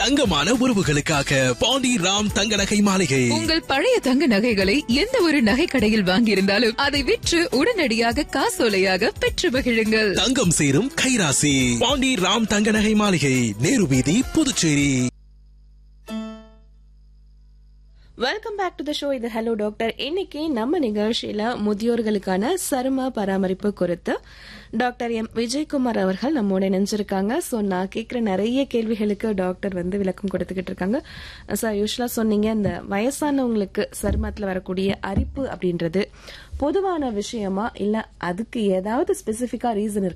தங்கமான உறவுகளுக்காக பாண்டி ராம் தங்க நகை மாளிகை உங்கள் பழைய தங்க நகைகளை எந்த ஒரு நகை கடையில் வாங்கியிருந்தாலும் அதை விற்று உடனடியாக காசோலையாக பெற்று மகிழுங்கள் தங்கம் சேரும் கைராசி பாண்டி ராம் தங்க நகை மாளிகை நேரு வீதி Puducherry welcome back to the show இது ஹலோ டாக்டர் இன்னைக்கு நம்ம நிகழ்ச்சியில முதியோர்களுக்கான சரும பராமரிப்பு குறித்து டாக்டர் எம் விஜயகுமார் அவர்கள் நம்மோட இணைஞ்சிருக்காங்க ஸோ நான் கேட்குற நிறைய கேள்விகளுக்கு டாக்டர் வந்து விளக்கம் கொடுத்துக்கிட்டு இருக்காங்க சார் யூஸ்வலாக சொன்னீங்க இந்த வயசானவங்களுக்கு சருமத்தில் வரக்கூடிய அரிப்பு அப்படின்றது பொதுவான விஷயமா இல்லை அதுக்கு ஏதாவது ஸ்பெசிஃபிக்காக ரீசன்